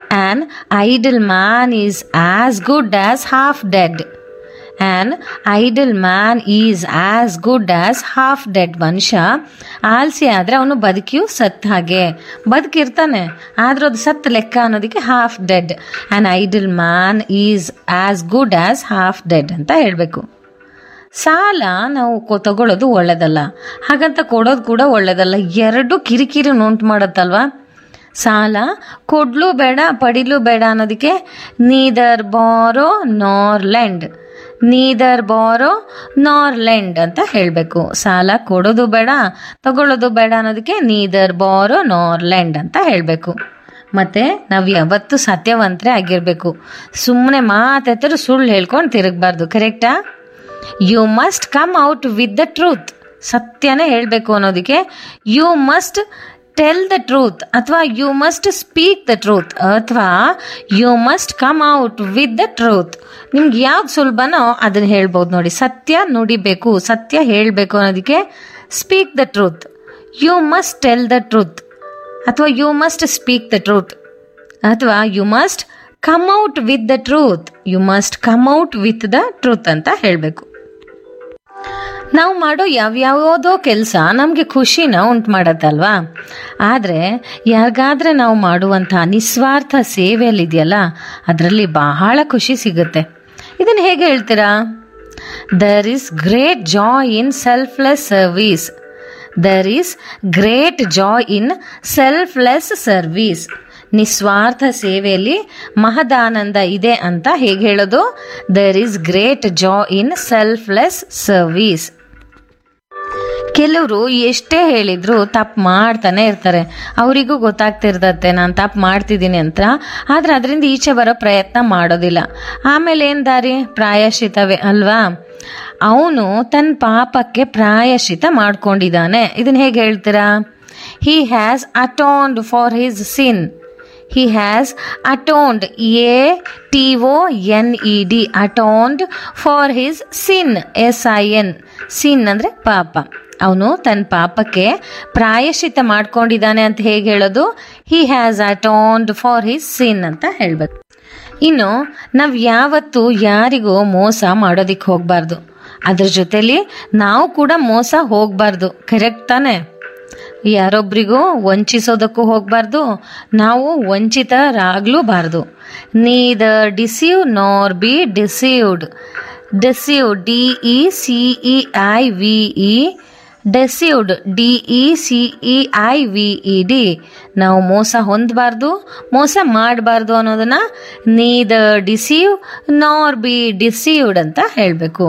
an idle man is as good as half dead an idle man is as good as half dead ಮನುಷ್ಯ ಆಲ್ಸಿ ಆದರೆ ಅವನು ಬದುಕಿಯೂ ಸತ್ ಹಾಗೆ ಬದುಕಿರ್ತಾನೆ ಆದ್ರೆ ಅದು ಸತ್ ಲೆಕ್ಕ ಅನ್ನೋದಕ್ಕೆ half dead an idle man is as good as half dead ಅಂತ ಹೇಳಬೇಕು ಸಾಲ ನಾವು ಕೊ- ತಗೊಳ್ಳೋದು ಒಳ್ಳೇದಲ್ಲ ಹಾಗಂತ ಕೊಡೋದು ಕೂಡ ಒಳ್ಳೇದಲ್ಲ ಎರಡು ಕಿರಿಕಿರಿ ಉಂಟು ಮಾಡುತ್ತಲ್ವಾ ಸಾಲ ಕೊಡ್ಲು ಬೇಡ ಪಡಿಲು ಬೇಡ ಅನ್ನೋದಕ್ಕೆ ನೀದರ್ ಬಾರೋ ನಾರ್ ಲೆಂಡ್ ನೀದರ್ ಬಾರೋ ನಾರ್ ಲೆಂಡ್ ಅಂತ ಹೇಳಬೇಕು ಸಾಲ ಕೊಡೋದು ಬೇಡ ತಗೊಳ್ಳೋದು ಬೇಡ ಅನ್ನೋದಕ್ಕೆ ನೀದರ್ ಬಾರೋ ನಾರ್ ಲೆಂಡ್ ಅಂತ ಹೇಳಬೇಕು ಮತ್ತು ನಾವು ಯಾವತ್ತೂ ಸತ್ಯವಂತರೇ ಆಗಿರಬೇಕು ಸುಮ್ಮನೆ ಮಾತೆತ್ತರು ಸುಳ್ಳು ಹೇಳ್ಕೊಂಡು ತಿರುಗಬಾರ್ದು ಕರೆಕ್ಟಾ you must come out with the truth ಸತ್ಯನೇ ಹೇಳಬೇಕು ಅನ್ನೋದಕ್ಕೆ you must tell the truth ಅಥವಾ you must speak the truth ಅಥವಾ you must come out with the truth ನಿಮ್ಗೆ ಯಾವ್ದು ಸುಲಭನೋ ಅದನ್ನ ಹೇಳ್ಬೋದು ನೋಡಿ ಸತ್ಯ ನುಡಿಬೇಕು ಸತ್ಯ ಹೇಳಬೇಕು ಅನ್ನೋದಕ್ಕೆ speak the truth you must tell the truth ಅಥವಾ you must speak the truth ಅಥವಾ you must come out with the truth you must come out with the truth ಅಂತ ಹೇಳಬೇಕು ನಾವು ಮಾಡೋ ಯಾವ್ಯಾವುದೋ ಕೆಲಸ ನಮಗೆ ಖುಷಿನ ಉಂಟು ಮಾಡತ್ತಲ್ವಾ ಆದರೆ ಯಾರಿಗಾದ್ರೆ ನಾವು ಮಾಡುವಂಥ ನಿಸ್ವಾರ್ಥ ಸೇವೆಯಲ್ಲಿದೆಯಲ್ಲ ಅದರಲ್ಲಿ ಬಹಳ ಖುಷಿ ಸಿಗುತ್ತೆ ಇದನ್ನು ಹೇಗೆ ಹೇಳ್ತೀರಾ there is great joy in selfless service there is great joy in selfless service ನಿಸ್ವಾರ್ಥ ಸೇವೆಯಲ್ಲಿ ಮಹದಾನಂದ ಇದೆ ಅಂತ ಹೇಗೆ ಹೇಳೋದು there is great joy in selfless service ಕೆಲವರು ಎಷ್ಟೇ ಹೇಳಿದ್ರು ತಪ್ಪು ಮಾಡ್ತಾನೆ ಇರ್ತಾರೆ ಅವರಿಗೂ ಗೊತ್ತಾಗ್ತಿರ್ತತೆ ನಾನು ತಪ್ಪು ಮಾಡ್ತಿದ್ದೀನಿ ಅಂತ ಆದ್ರೆ ಅದರಿಂದ ಈಚೆ ಬರೋ ಪ್ರಯತ್ನ ಮಾಡೋದಿಲ್ಲ ಆಮೇಲೆ ಏನು ದಾರಿ ಪ್ರಾಯಶ್ಚಿತವೇ ಅಲ್ವಾ ಅವನು ತನ್ನ ಪಾಪಕ್ಕೆ ಪ್ರಾಯಶ್ಚಿತ ಮಾಡ್ಕೊಂಡಿದ್ದಾನೆ ಇದನ್ನ ಹೇಗೆ ಹೇಳ್ತೀರಾ he has atoned for his sin he has atoned A T O N E D atoned for his sin S I N sin ಅಂದರೆ ಪಾಪ ಅವನು ತನ್ನ ಪಾಪಕ್ಕೆ ಪ್ರಾಯಶ್ಚಿತ ಮಾಡ್ಕೊಂಡಿದ್ದಾನೆ ಅಂತ ಹೇಗೆ ಹೇಳೋದು he has atoned for his sin ಅಂತ ಹೇಳಬೇಕು ಇನ್ನು ನಾವು ಯಾವತ್ತೂ ಯಾರಿಗೂ ಮೋಸ ಮಾಡೋದಿಕ್ಕೆ ಹೋಗಬಾರ್ದು ಅದ್ರ ಜೊತೆಲಿ ನಾವು ಕೂಡ ಮೋಸ ಹೋಗಬಾರ್ದು ಕರೆಕ್ಟ್ ತಾನೆ ಯಾರೊಬ್ರಿಗೂ ವಂಚಿಸೋದಕ್ಕೂ ಹೋಗಬಾರ್ದು ನಾವು ವಂಚಿತರಾಗ್ಲೂಬಾರ್ದು neither deceive nor be deceived deceive D E C E I V E deceived D E C E I V E D ನಾವು ಮೋಸ ಹೊಂದಬಾರ್ದು ಮೋಸ ಮಾಡಬಾರ್ದು ಅನ್ನೋದನ್ನ neither deceive nor be deceived ಅಂತ ಹೇಳಬೇಕು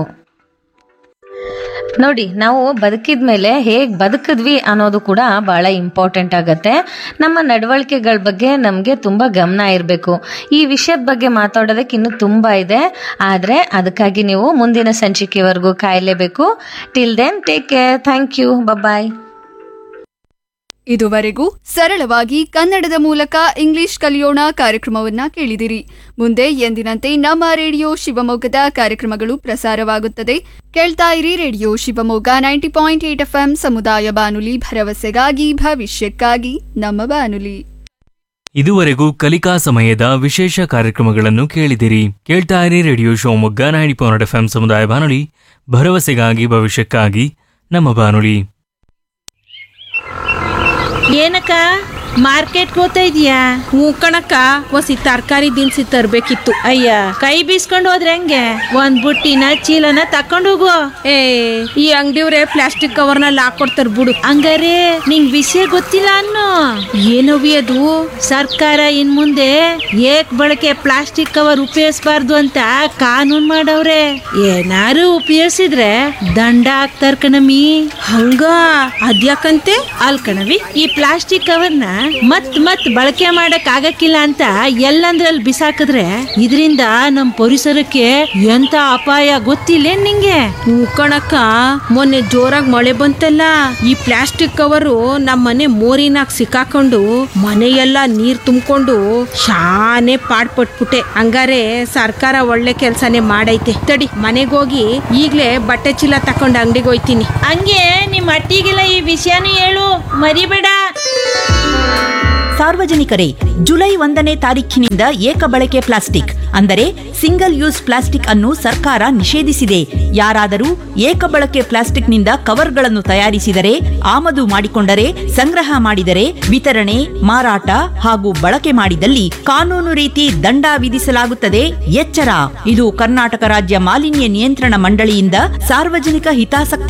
ನೋಡಿ ನಾವು ಬದುಕಿದ ಮೇಲೆ ಹೇಗೆ ಬದುಕಿದ್ವಿ ಅನ್ನೋದು ಕೂಡ ಭಾಳ ಇಂಪಾರ್ಟೆಂಟ್ ಆಗತ್ತೆ ನಮ್ಮ ನಡವಳಿಕೆಗಳ ಬಗ್ಗೆ ನಮಗೆ ತುಂಬ ಗಮನ ಇರಬೇಕು ಈ ವಿಷಯದ ಬಗ್ಗೆ ಮಾತಾಡೋದಕ್ಕೆ ಇನ್ನೂ ತುಂಬ ಇದೆ ಆದರೆ ಅದಕ್ಕಾಗಿ ನೀವು ಮುಂದಿನ ಸಂಚಿಕೆವರೆಗೂ ಕಾಯಲೇಬೇಕು till then take care thank you bye ಇದುವರೆಗೂ ಸರಳವಾಗಿ ಕನ್ನಡದ ಮೂಲಕ ಇಂಗ್ಲಿಷ್ ಕಲಿಯೋಣ ಕಾರ್ಯಕ್ರಮವನ್ನ ಕೇಳಿದಿರಿ ಮುಂದೆ ಎಂದಿನಂತೆ ನಮ್ಮ ರೇಡಿಯೋ ಶಿವಮೊಗ್ಗದ ಕಾರ್ಯಕ್ರಮಗಳು ಪ್ರಸಾರವಾಗುತ್ತದೆ ಕೇಳ್ತಾ ಇರಿ radio Shivamogga ninety point eight F ಸಮುದಾಯ ಬಾನುಲಿ ಭರವಸೆಗಾಗಿ ಭವಿಷ್ಯಕ್ಕಾಗಿ ನಮ್ಮ ಬಾನುಲಿ ಇದುವರೆಗೂ ಕಲಿಕಾ ಸಮಯದ ವಿಶೇಷ ಕಾರ್ಯಕ್ರಮಗಳನ್ನು ಕೇಳಿದಿರಿ ಕೇಳ್ತಾ ಇರಿ radio Shivamogga ninety point F ಸಮುದಾಯ ಬಾನುಲಿ ಭರವಸೆಗಾಗಿ ಭವಿಷ್ಯಕ್ಕಾಗಿ ನಮ್ಮ ಬಾನುಲಿ ಏನಕ್ಕ ಮಾರ್ಕೆಟ್ ಹೋಗ್ತಾ ಇದೀಯಾ ಹ್ಞೂ ಕಣಕ್ಕ ಒಸಿ ತರಕಾರಿ ದಿನಸಿ ತರ್ಬೇಕಿತ್ತು ಅಯ್ಯ ಕೈ ಬೀಸ್ಕೊಂಡು ಹೋದ್ರೆ ಹೆಂಗೆ ಒಂದ್ ಬುಟ್ಟಿನ ಚೀಲನ ತಕೊಂಡು ಹೋಗು ಏ ಈ ಅಂಗಡಿಯವ್ರೆ ಪ್ಲಾಸ್ಟಿಕ್ ಕವರ್ನಲ್ಲಿ ಹಾಕೊಡ್ತಾರ ಬಿಡು ಹಂಗಾರೆ ನಿಂಗ್ ವಿಷಯ ಗೊತ್ತಿಲ್ಲ ಅನ್ನೋ ಏನವಿ ಅದು ಸರ್ಕಾರ ಇನ್ ಮುಂದೆ ಏಕ್ ಬಳಕೆ ಪ್ಲಾಸ್ಟಿಕ್ ಕವರ್ ಉಪಯೋಗಿಸಬಾರ್ದು ಅಂತ ಕಾನೂನ್ ಮಾಡವ್ರೆ ಏನಾರು ಉಪಯೋಗಿಸಿದ್ರೆ ದಂಡ ಹಾಕ್ತಾರ ಕಣಮಿ ಹಂಗ ಅದ್ಯಾಕಂತೆ ಅಲ್ ಕಣವಿ ಈ ಪ್ಲಾಸ್ಟಿಕ್ ಕವರ್ನ ಮತ್ ಮತ್ ಬಳಕೆ ಮಾಡಕ್ ಆಗಕ್ಕಿಲ್ಲ ಅಂತ ಎಲ್ಲಂದ್ರಲ್ಲಿ ಬಿಸಾಕಿದ್ರೆ ಇದರಿಂದ ನಮ್ ಪರಿಸರಕ್ಕೆ ಎಂತ ಅಪಾಯ ಗೊತ್ತಿಲ್ಲ ನಿಂಗೆ ಹ್ಞೂ ಕಣಕ್ಕ ಮೊನ್ನೆ ಜೋರಾಗಿ ಮಳೆ ಬಂತಲ್ಲ ಈ ಪ್ಲಾಸ್ಟಿಕ್ ಕವರು ನಮ್ಮ ಮನೆ ಮೋರಿನಾಗ ಸಿಕ್ಕಾಕೊಂಡು ಮನೆಯೆಲ್ಲ ನೀರ್ ತುಂಬಿಕೊಂಡು ಶಾನೆ ಪಾಡ್ಪಟ್ಬಿಟ್ಟೆ ಹಂಗಾರೆ ಸರ್ಕಾರ ಒಳ್ಳೆ ಕೆಲ್ಸನೇ ಮಾಡೈತೆ ತಡಿ ಮನೆಗೆ ಹೋಗಿ ಈಗ್ಲೇ ಬಟ್ಟೆ ಚೀಲ ತಕೊಂಡು ಅಂಗಡಿಗೆ ಹೋಯ್ತೀನಿ ಹಂಗೆ ನಿಮ್ ಅಟ್ಟಿಗೆಲ್ಲ ಈ ವಿಷಯನೂ ಹೇಳು ಮರಿಬೇಡ ಸಾರ್ವಜನಿಕರೇ ಜುಲೈ ಒಂದನೇ ತಾರೀಖಿನಿಂದ ಏಕ ಬಳಕೆ ಪ್ಲಾಸ್ಟಿಕ್ ಅಂದರೆ ಸಿಂಗಲ್ ಯೂಸ್ ಪ್ಲಾಸ್ಟಿಕ್ ಅನ್ನು ಸರ್ಕಾರ ನಿಷೇಧಿಸಿದೆ ಯಾರಾದರೂ ಏಕ ಬಳಕೆ ಪ್ಲಾಸ್ಟಿಕ್ನಿಂದ ಕವರ್ಗಳನ್ನು ತಯಾರಿಸಿದರೆ ಆಮದು ಮಾಡಿಕೊಂಡರೆ ಸಂಗ್ರಹ ಮಾಡಿದರೆ ವಿತರಣೆ ಮಾರಾಟ ಹಾಗೂ ಬಳಕೆ ಮಾಡಿದಲ್ಲಿ ಕಾನೂನು ರೀತಿ ದಂಡ ವಿಧಿಸಲಾಗುತ್ತದೆ ಎಚ್ಚರ ಇದು ಕರ್ನಾಟಕ ರಾಜ್ಯ ಮಾಲಿನ್ಯ ನಿಯಂತ್ರಣ ಮಂಡಳಿಯಿಂದ ಸಾರ್ವಜನಿಕ ಹಿತಾಸಕ್ತಿ